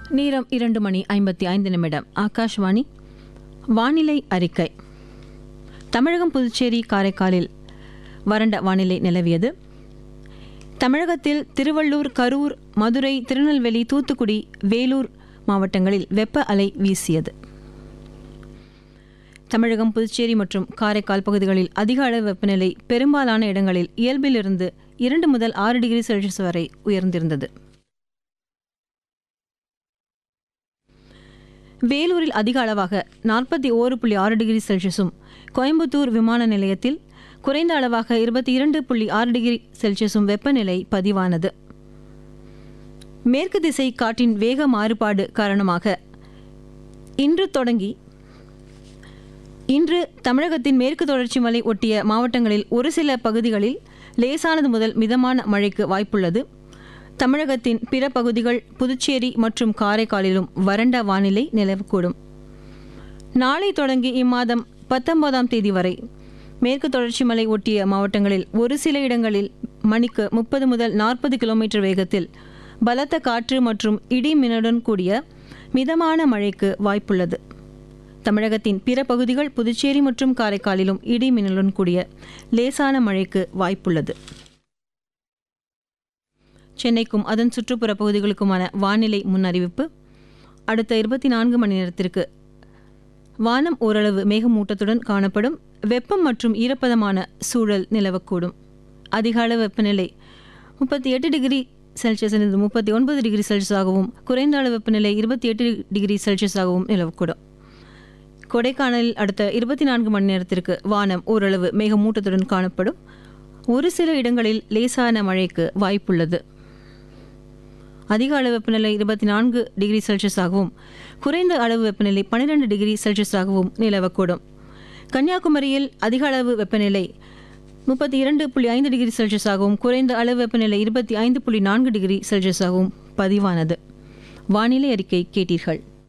நேரம் இரண்டு மணி ஐம்பத்தி ஐந்து நிமிடம் ஆகாஷ்வாணி வானிலை அறிக்கை தமிழகம் புதுச்சேரி காரைக்காலில் வறண்ட வானிலை நிலவியது தமிழகத்தில் திருவள்ளூர் கரூர் மதுரை திருநெல்வேலி தூத்துக்குடி வேலூர் மாவட்டங்களில் வெப்ப அலை வீசியது தமிழகம் புதுச்சேரி மற்றும் காரைக்கால் பகுதிகளில் அதிக அளவு வெப்பநிலை பெரும்பாலான இடங்களில் இயல்பிலிருந்து இரண்டு முதல் ஆறு டிகிரி செல்சியஸ் வரை உயர்ந்திருந்தது வேலூரில் அதிக அளவாக நாற்பத்தி ஓரு புள்ளி ஆறு டிகிரி செல்சியஸும் கோயம்புத்தூர் விமான நிலையத்தில் குறைந்த அளவாக இருபத்தி இரண்டு புள்ளி ஆறு டிகிரி செல்சியஸும் வெப்பநிலை பதிவானது மேற்கு திசை காற்றின் வேக மாறுபாடு காரணமாக இன்று தொடங்கி இன்று தமிழகத்தின் மேற்கு தொடர்ச்சி மலை ஒட்டிய மாவட்டங்களில் ஒரு சில பகுதிகளில் லேசானது முதல் மிதமான மழைக்கு வாய்ப்புள்ளது தமிழகத்தின் பிற பகுதிகள் புதுச்சேரி மற்றும் காரைக்காலிலும் வறண்ட வானிலை நிலவக்கூடும் நாளை தொடங்கி இம்மாதம் பத்தொன்பதாம் தேதி வரை மேற்கு தொடர்ச்சி மலை ஒட்டிய மாவட்டங்களில் ஒரு சில இடங்களில் மணிக்கு முப்பது முதல் நாற்பது கிலோமீட்டர் வேகத்தில் பலத்த காற்று மற்றும் இடி மின்னலுடன் கூடிய மிதமான மழைக்கு வாய்ப்புள்ளது தமிழகத்தின் பிற பகுதிகள் புதுச்சேரி மற்றும் காரைக்காலிலும் இடி மின்னலுடன் கூடிய லேசான மழைக்கு வாய்ப்புள்ளது சென்னைக்கும் அதன் சுற்றுப்புற பகுதிகளுக்குமான வானிலை முன்னறிவிப்பு அடுத்த இருபத்தி நான்கு மணி நேரத்திற்கு வானம் ஓரளவு மேகமூட்டத்துடன் காணப்படும் வெப்பம் மற்றும் ஈரப்பதமான சூழல் நிலவக்கூடும் அதிக அளவு வெப்பநிலை முப்பத்தி எட்டு டிகிரி செல்சியஸிலிருந்து முப்பத்தி ஒன்பது டிகிரி செல்சியஸாகவும் குறைந்த அளவு வெப்பநிலை இருபத்தி எட்டு டிகிரி செல்சியஸாகவும் நிலவக்கூடும் கொடைக்கானலில் அடுத்த இருபத்தி நான்கு மணி நேரத்திற்கு வானம் ஓரளவு மேகமூட்டத்துடன் காணப்படும் ஒரு சில இடங்களில் லேசான மழைக்கு வாய்ப்புள்ளது அதிக அளவு வெப்பநிலை இருபத்தி நான்கு டிகிரி செல்சியஸாகவும் குறைந்த அளவு வெப்பநிலை பன்னிரெண்டு டிகிரி செல்சியஸாகவும் நிலவக்கூடும் கன்னியாகுமரியில் அதிக அளவு வெப்பநிலை முப்பத்தி இரண்டு புள்ளி ஐந்து டிகிரி செல்சியஸாகவும் குறைந்த அளவு வெப்பநிலை இருபத்தி ஐந்து புள்ளி நான்கு டிகிரி செல்சியஸாகவும் பதிவானது வானிலை அறிக்கை கேட்டீர்கள்